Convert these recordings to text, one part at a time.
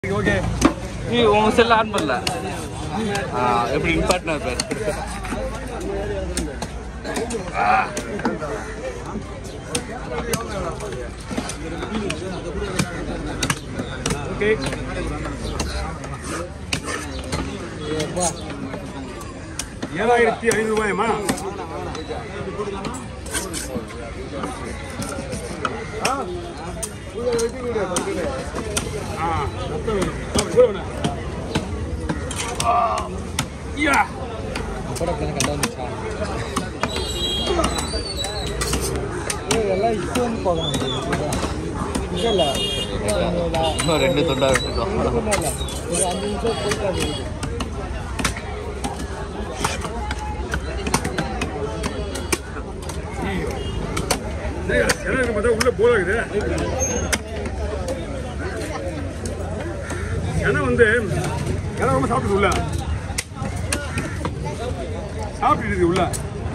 Okay நீ உங்க செல்ல ஆன் பண்ணல ஆ எப்படி இம்பார்ட்னர் பேர் ஓகே ஏழாயிரத்தி ஐநூறு ரூபாயம்மா ஆ மொத்தம் வேணும். ஆ, இவ்வளவு வேணும். ஆ, யா. இன்னும் ரெண்டு தொண்டா விட்டுட்டோம் ஐயோ. என்னங்க, எனக்கு பார்த்தா உள்ள போலாகுது ஏன்னா வந்து கிழமை சாப்பிடுது உள்ள சாப்பிட்டு இருக்கு உள்ள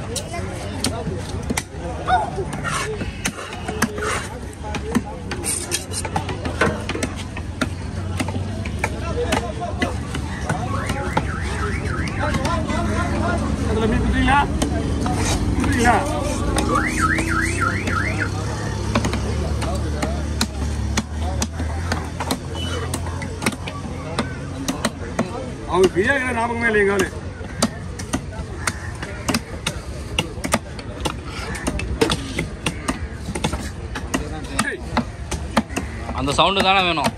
அதில் மீன் குத்துறீங்களா குத்துறீங்களா அவங்க ஃப்ரீயாக இருக்கிற ஞாபகமே இல்லை எங்காலு ஏய், அந்த சவுண்டு தானே வேணும்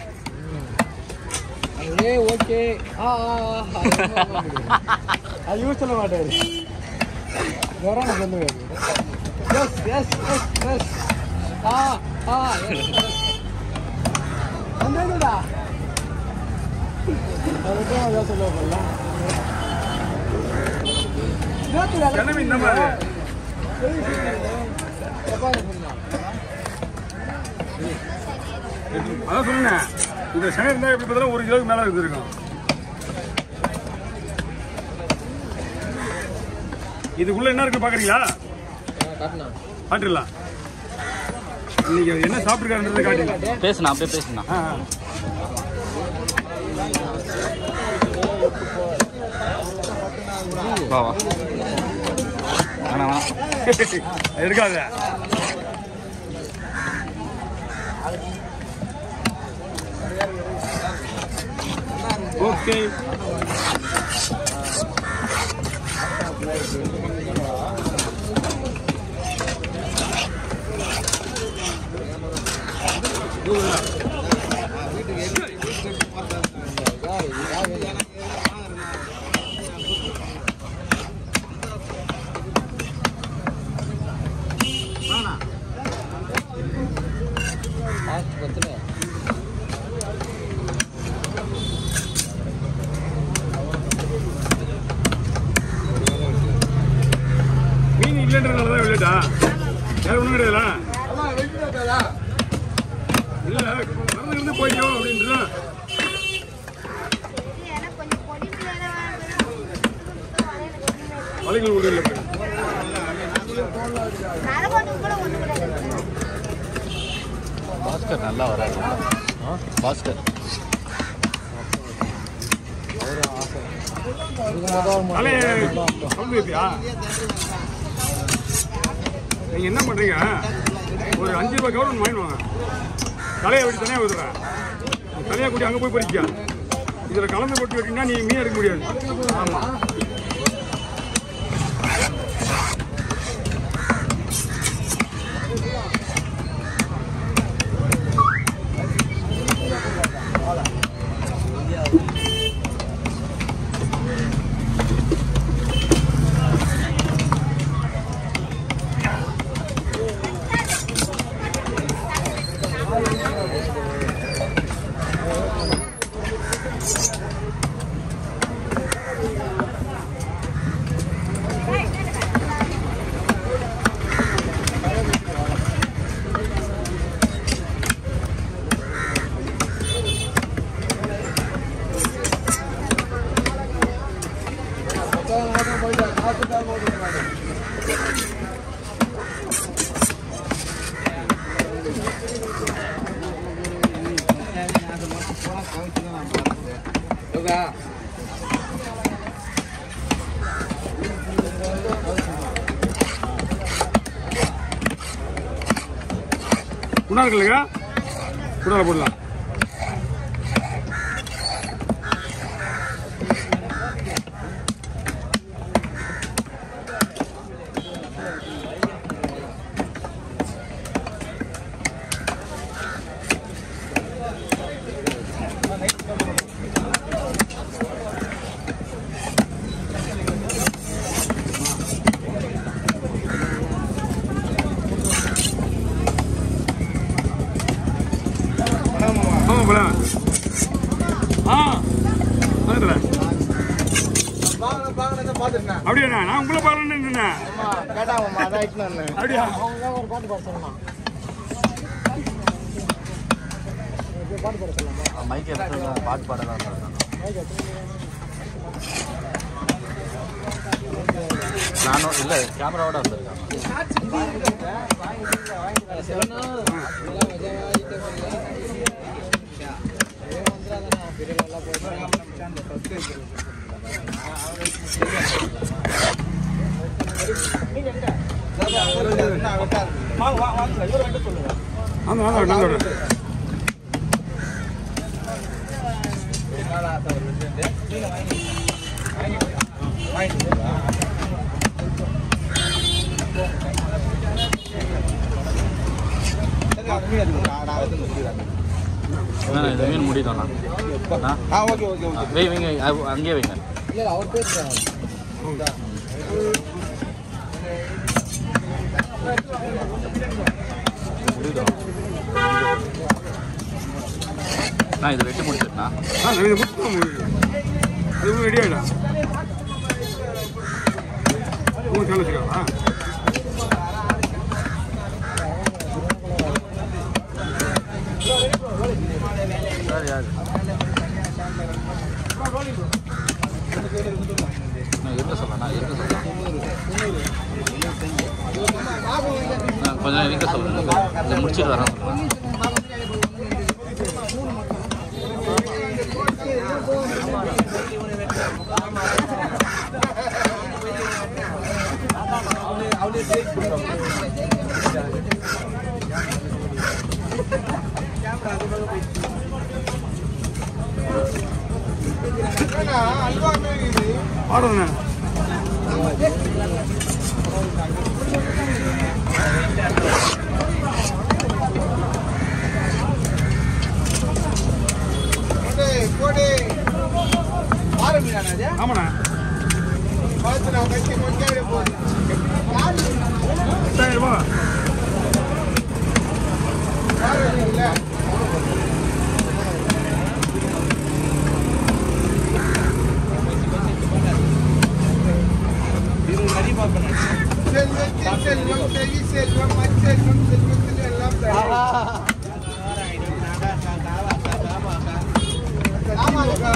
அதே ஓகே ஆ ஆ, ஆ, அது யூஸ் பண்ண மாட்டாரு கொரோனா சொல்லுவாரு எஸ் எஸ் எஸ் எஸ் ஆ ஆ வந்ததுடா அதுக்கும் அதான் சொல்ல போடலாம் கிளம்பி இந்த மாதிரி அதான் சொன்னேன் இந்த சனி இருந்தால் எப்படி பார்த்தாலும் ஒரு கிலோக்கு மேலே இருந்திருக்கும் இதுக்குள்ள என்ன இருக்கு பாக்குறீங்களா காட்டினா காட்டிடலாம் நீங்க என்ன சாப்பிட்டுருக்காருன்றதை காட்டிடலாம் பேசுண்ணா அப்படியே பேசுண்ணா ஆ, ஆ. வா வா வேணாம் வேணாம் அது இருக்காத ஓகே லாஸ்ட் பத்தில் மீன் இல்லைன்றதுனால தான் விளையாட்டா வேற ஒன்றும் கிடையாதுல இல்ல மறந்து இருந்து போயிட்டோம் அப்படின்றதான் எனக்கு கொஞ்சம் பொடி பிள்ளையா வலைகள் ஒன்றும் இல்லை போய் நரகோட்டுக்கு கூட ஒண்ணு கிடையாது பாஸ்கர் நல்லா வராது பாஸ்கர் தலையை சவுண்ட் வைப்பியா நீங்க என்ன பண்றீங்க ஒரு அஞ்சு ரூபாய் கவர்மெண்ட் வாங்கிட்டு வாங்க தலையை அப்படி தனியாக ஊதுறேன் தலையை கூட்டி அங்கே போய் பறிக்க இதில் கலந்து கொட்டி வெட்டிங்கன்னா நீ மீன் எடுக்க முடியாது ஆமாம் குண்டா இருக்குல்லங்க குண்டால போடலாம் ஆமா போல ஆ பக்கத்துல அப்படியா நான் உங்களை பாருன்னு நின்னேன் அப்படியா அவங்க தான் ஒரு பாட்டு பாட சொல்லலாம் பாட்டு பாட சொல்லலாமா மைக் எடுத்து பாட்டு பாட தான் நானும் இல்லை கேமராவோட வந்திருக்காங்க ஆமா ஆமா நான் சொல்றேன் வேணாம், இது மீன் முடிட்டோண்ணா ஆ வை வைங்க அது அங்கேயே வைங்க இல்லை அவர் பேசுகிறார் முடிட்டோம் நான் இது வெட்டி முடிச்சிட்டேண்ணா ஆ நான் இதை முடிச்சு முடியுது அது ரெடி ஆகிடும் மூணு சேனல் வச்சுருக்கா சார் யார் நான் இருக்க சொல்லலாம் நான் இருக்க சொல்லலாம் ஆ, கொஞ்சம் இருக்க சொல்லுங்க இதை முடிச்சிட்டு வரேன் சொல்லுங்க பாடுறேண்ணே ஆமாண்ணா எட்டாயிரம் ரூபாய் செல்வம் செல்வி செல்வம் அச்செல்வம் செல்வத்தில் எல்லாம் ஆமாக்கா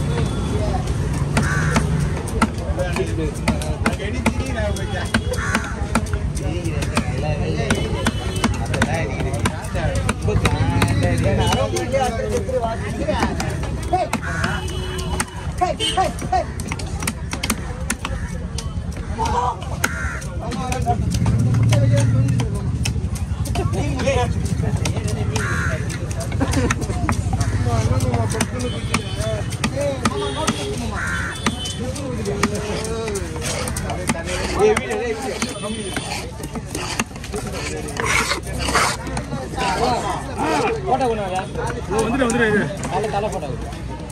போட்டோ கொண்டு வாங்க ஓ வந்துட்டு வந்துட்டு இது தலை தலை போட்டோ கொடு.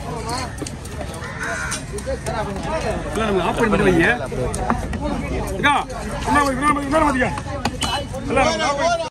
இல்லை நம்ம ஆஃப் பண்ணி வைங்க அக்கா என்ன என்ன பார்த்தியா இல்லை